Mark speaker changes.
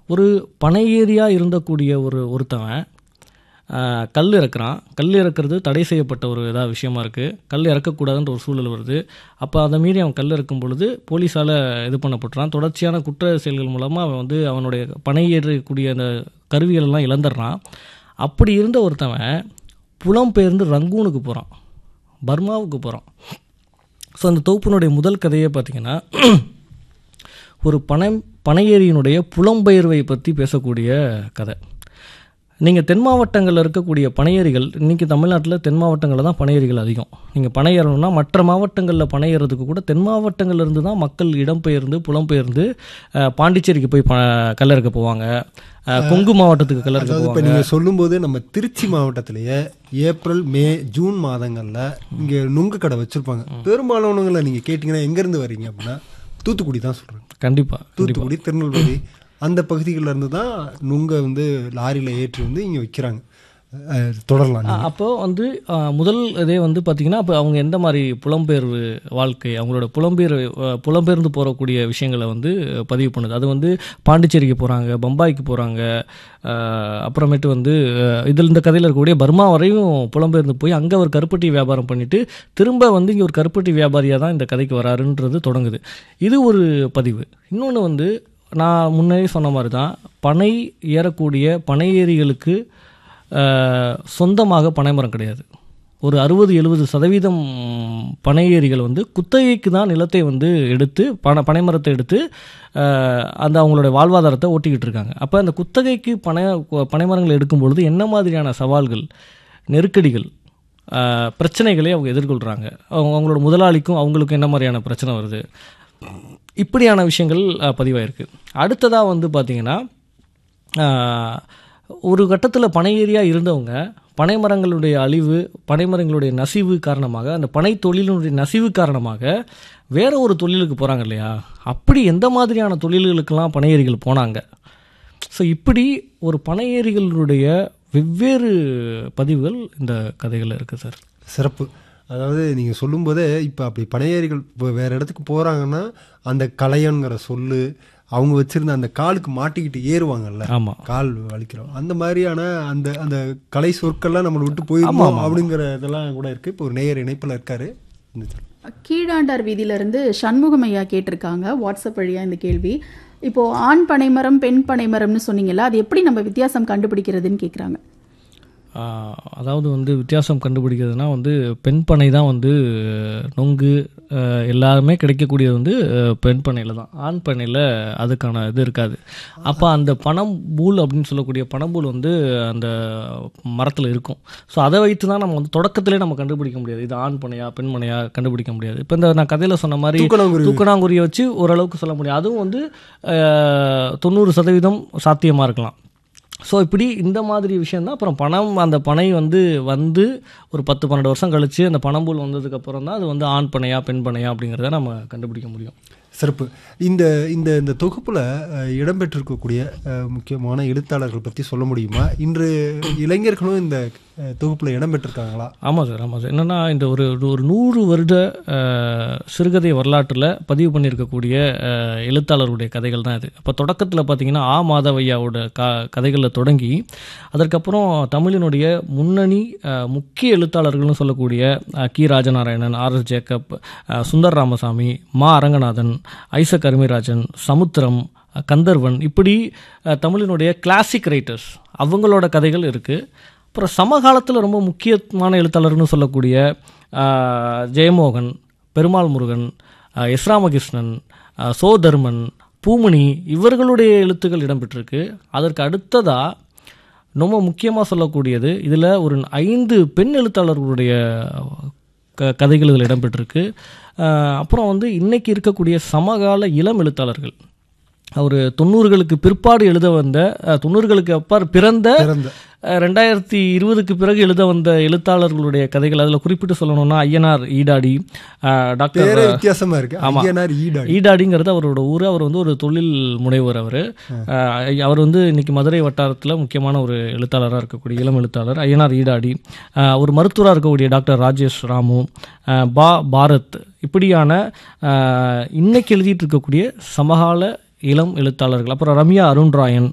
Speaker 1: ஒரு பனையேரியாக இருந்தக்கூடிய ஒரு ஒருத்தவன் ஆஹ், கல் இறக்குறான் கல் இறக்குறது தடை செய்யப்பட்ட ஒரு இதாக விஷயமா இருக்குது கல் இறக்கக்கூடாதுன்ற ஒரு சூழல் வருது அப்போ அதை மீறி அவன் கல் இறக்கும் பொழுது போலீஸால் இது பண்ணப்பட்டுறான் தொடர்ச்சியான குற்ற செயல்கள் மூலமாக அவன் வந்து அவனுடைய பனை ஏறக்கூடிய அந்த கருவிகள் எல்லாம் இழந்துடுறான் அப்படி இருந்த ஒருத்தவன் புலம்பெயர்ந்து ரங்கூனுக்கு போகிறான் பர்மாவுக்கு போகிறான் ஸோ அந்த தொகுப்பினுடைய முதல் கதையே பார்த்தீங்கன்னா ஒரு பனை பனையேரியினுடைய புலம்பெயர்வை பற்றி பேசக்கூடிய கதை நீங்கள் தென் மாவட்டங்களில் இருக்கக்கூடிய பனையேரிகள் இன்றைக்கி தமிழ்நாட்டில் தென் மாவட்டங்களில் தான் பனையேரிகள் அதிகம் நீங்கள் பனை ஏறணும்னா மற்ற மாவட்டங்களில் பனை ஏறதுக்கு கூட தென் மாவட்டங்கள்ல இருந்து தான் மக்கள் இடம்பெயர்ந்து புலம்பெயர்ந்து அஹ், பாண்டிச்சேரிக்கு போய் ப கல்லறுக்க போவாங்க அஹ், கொங்கு மாவட்டத்துக்கு கல்லறுக்க
Speaker 2: அதாவது
Speaker 1: போவாங்க
Speaker 2: இப்போ நீங்கள் சொல்லும்போது நம்ம திருச்சி மாவட்டத்திலேயே ஏப்ரல் மே ஜூன் மாதங்களில் இங்கே நுங்கு கடை வச்சுருப்பாங்க பெரும்பாலானவங்களை நீங்கள் கேட்டிங்கன்னா எங்கேருந்து வர்றீங்க அப்படின்னா தூத்துக்குடி தான் சொல்கிறாங்க
Speaker 1: கண்டிப்பாக
Speaker 2: தூத்துக்குடி திருநெல்வேலி அந்த பகுதிகளில் இருந்து தான் நுங்கை வந்து லாரியில் ஏற்றி வந்து இங்கே விற்கிறாங்க அஹ், தொடரலாம் நீங்க.
Speaker 1: அப்போ வந்து ஆ, முதல் இதே வந்து பார்த்தீங்கன்னா அப்போ அவங்க எந்த மாதிரி புலம்பெயர்வு வாழ்க்கை அவங்களோட புலம்பெயர் அ, புலம்பெயர்ந்து போகக்கூடிய விஷயங்களை வந்து பதிவு பண்ணுது அது வந்து பாண்டிச்சேரிக்கு போகிறாங்க பம்பாய்க்கு போகிறாங்க அப்புறமேட்டு வந்து அ, இதில் இந்த கதையில் இருக்கக்கூடிய பர்மா வரையும் புலம்பெயர்ந்து போய் அங்கே ஒரு கருப்பட்டி வியாபாரம் பண்ணிட்டு திரும்ப வந்து இங்கே ஒரு கருப்பட்டி வியாபாரியாக தான் இந்த கதைக்கு வராருன்றது தொடங்குது இது ஒரு பதிவு இன்னொன்று வந்து நான் முன்னே சொன்ன மாதிரி தான் பனை ஏறக்கூடிய பனை ஏரிகளுக்கு அஹ், சொந்தமாக பனைமரம் கிடையாது ஒரு அறுபது எழுபது சதவீதம் பனை ஏரிகள் வந்து குத்தகைக்கு தான் நிலத்தை வந்து எடுத்து பனை பனைமரத்தை எடுத்து அஹ், அந்த அவங்களுடைய வாழ்வாதாரத்தை ஓட்டிக்கிட்டு இருக்காங்க அப்போ அந்த குத்தகைக்கு பனை பனைமரங்கள் எடுக்கும் பொழுது என்ன மாதிரியான சவால்கள் நெருக்கடிகள் அஹ், பிரச்சனைகளை அவங்க எதிர்கொள்கிறாங்க அவங்க அவங்களோட முதலாளிக்கும் அவங்களுக்கும் என்ன மாதிரியான பிரச்சனை வருது இப்படியான விஷயங்கள் அஹ், பதிவாயிருக்கு அடுத்ததாக வந்து பார்த்திங்கன்னா ஆஹ், ஒரு கட்டத்தில் பனை ஏரியா இருந்தவங்க பனைமரங்களுடைய அழிவு பனைமரங்களுடைய நசிவு காரணமாக அந்த பனை தொழிலினுடைய நசிவு காரணமாக வேற ஒரு தொழிலுக்கு போகிறாங்க இல்லையா அப்படி எந்த மாதிரியான தொழில்களுக்கெல்லாம் பனை ஏரிகள் போனாங்க ஸோ இப்படி ஒரு பனை ஏரிகளுடைய வெவ்வேறு பதிவுகள் இந்த கதைகளில் இருக்குது சார்
Speaker 2: சிறப்பு அதாவது நீங்கள் சொல்லும்போதே இப்போ அப்படி பனையேறிகள் இப்போ வேறு இடத்துக்கு போகிறாங்கன்னா அந்த கலையங்கிற சொல்லு அவங்க வச்சிருந்த அந்த காலுக்கு மாட்டிக்கிட்டு ஏறுவாங்கல்ல
Speaker 1: ஆமாம்
Speaker 2: கால் வலிக்கிறோம் அந்த மாதிரியான அந்த அந்த கலை சொற்கள்லாம் நம்மளை விட்டு போயிருமோ அப்படிங்கிற இதெல்லாம் கூட இருக்கு இப்போ ஒரு நேயர் இணைப்பில் இருக்காரு இந்த
Speaker 3: கீழாண்டார் வீதியிலிருந்து சண்முகம் ஐயா கேட்டிருக்காங்க வாட்ஸ்அப் வழியா இந்த கேள்வி இப்போ ஆண் பனைமரம் பெண் பனைமரம்னு சொன்னீங்கல்ல அது எப்படி நம்ம வித்தியாசம் கண்டுபிடிக்கிறதுன்னு கேக்குறாங்க
Speaker 1: ஆஹ் அதாவது வந்து வித்தியாசம் கண்டுபிடிக்கிறதுனா வந்து பெண் பனை தான் வந்து நொங்கு ஆஹ் எல்லாருமே கிடைக்கக்கூடியது வந்து ஆஹ் பெண் பண்ணையில் தான் ஆண் பண்ணையில் அதுக்கான இது இருக்காது அப்போ அந்த பனம்பூல் அப்படின்னு சொல்லக்கூடிய பனம்பூல் வந்து அந்த மரத்தில் இருக்கும் ஸோ அதை வைத்து தான் நம்ம வந்து தொடக்கத்திலே நம்ம கண்டுபிடிக்க முடியாது இது ஆண் பனையா பெண் பனையா கண்டுபிடிக்க முடியாது இப்போ இந்த நான் கதையில் சொன்ன மாதிரி
Speaker 2: தூக்கணாங்குருவி.
Speaker 1: தூக்கணாங்குருவியை வச்சு ஓரளவுக்கு சொல்ல முடியும் அதுவும் வந்து ஆஹ் தொண்ணூறு சதவீதம் சாத்தியமாக இருக்கலாம் ஸோ இப்படி இந்த மாதிரி விஷயந்தான் அப்புறம் பணம் அந்த பனை வந்து வந்து ஒரு பத்து பன்னெண்டு வருஷம் கழிச்சு அந்த பணம்பூல் வந்ததுக்கப்புறம் தான் அது வந்து ஆண் பனையா பெண் பனையா அப்படிங்கிறத நம்ம கண்டுபிடிக்க முடியும்
Speaker 2: சிறப்பு இந்த இந்த இந்த தொகுப்புல அஹ், இடம்பெற்றிருக்கக்கூடிய அஹ், முக்கியமான எழுத்தாளர்கள் பற்றி சொல்ல முடியுமா இன்று இளைஞர்களும் இந்த அஹ், தொகுப்புல இடம்பெற்றிருக்காங்களா
Speaker 1: ஆமாம் சார் ஆமாம் சார் என்னென்னா இந்த ஒரு ஒரு நூறு வருட அஹ், சிறுகதை வரலாற்றில் பதிவு பண்ணியிருக்கக்கூடிய அஹ், எழுத்தாளருடைய கதைகள் தான் இது அப்போ தொடக்கத்தில் பார்த்தீங்கன்னா ஆ மாதவையாவோட க கதைகளில் தொடங்கி அதற்கப்புறம் தமிழினுடைய முன்னணி அஹ், முக்கிய எழுத்தாளர்கள்னு சொல்லக்கூடிய அஹ், Ki Rajanarayanan R S Jacob அஹ், சுந்தர் ராமசாமி மா அரங்கநாதன் ஐசக் அருமிராஜன் சமுத்திரம் அஹ், கந்தர்வன் இப்படி அஹ், தமிழினுடைய கிளாசிக் ரைட்டர்ஸ் அவங்களோட கதைகள் இருக்குது அப்புறம் சமகாலத்தில் ரொம்ப முக்கியமான எழுத்தாளர்னு சொல்லக்கூடிய ஆஹ், ஜெயமோகன் பெருமாள் முருகன் ஆஹ், எஸ் ராமகிருஷ்ணன் ஆஹ், சோ தர்மன் பூமணி இவர்களுடைய எழுத்துக்கள் இடம்பெற்றிருக்கு அதற்கு அடுத்ததாக ரொம்ப முக்கியமாக சொல்லக்கூடியது இதில் ஒரு ஐந்து பெண் எழுத்தாளர்களுடைய க கதைகள் இதில் இடம்பெற்றிருக்கு ஆஹ், அப்புறம் வந்து இன்னைக்கு இருக்கக்கூடிய சமகால இளம் எழுத்தாளர்கள் ஒரு தொண்ணூறுகளுக்கு பிற்பாடு எழுத வந்த அஹ், தொண்ணூறுகளுக்கு அப்பார் பிறந்த
Speaker 2: பிறந்த
Speaker 1: அஹ், ரெண்டாயிரத்தி இருபதுக்கு பிறகு எழுத வந்த எழுத்தாளர்களுடைய கதைகள் அதில் குறிப்பிட்டு சொல்லணும்னா ஐயனார் ஈடாடி அஹ், டாக்டர்
Speaker 2: பேரே வித்தியாசமா இருக்கு ஐயனார் ஈடாடி
Speaker 1: ஈடாடிங்கிறது அவரோட ஊர் அவர் வந்து ஒரு தொழில் முனைவர் அவர் அவர் வந்து இன்னைக்கு மதுரை வட்டாரத்தில் முக்கியமான ஒரு எழுத்தாளராக இருக்கக்கூடிய இளம் எழுத்தாளர் ஐயனார் ஈடாடி அஹ், ஒரு மருத்துவராக இருக்கக்கூடிய டாக்டர் ராஜேஷ் ராமு அஹ், பா பாரத் இப்படியான அஹ், இன்னைக்கு எழுதிட்டு இருக்கக்கூடிய சமகால இளம் எழுத்தாளர்கள் அப்புறம் ரம்யா அருண்ராயன்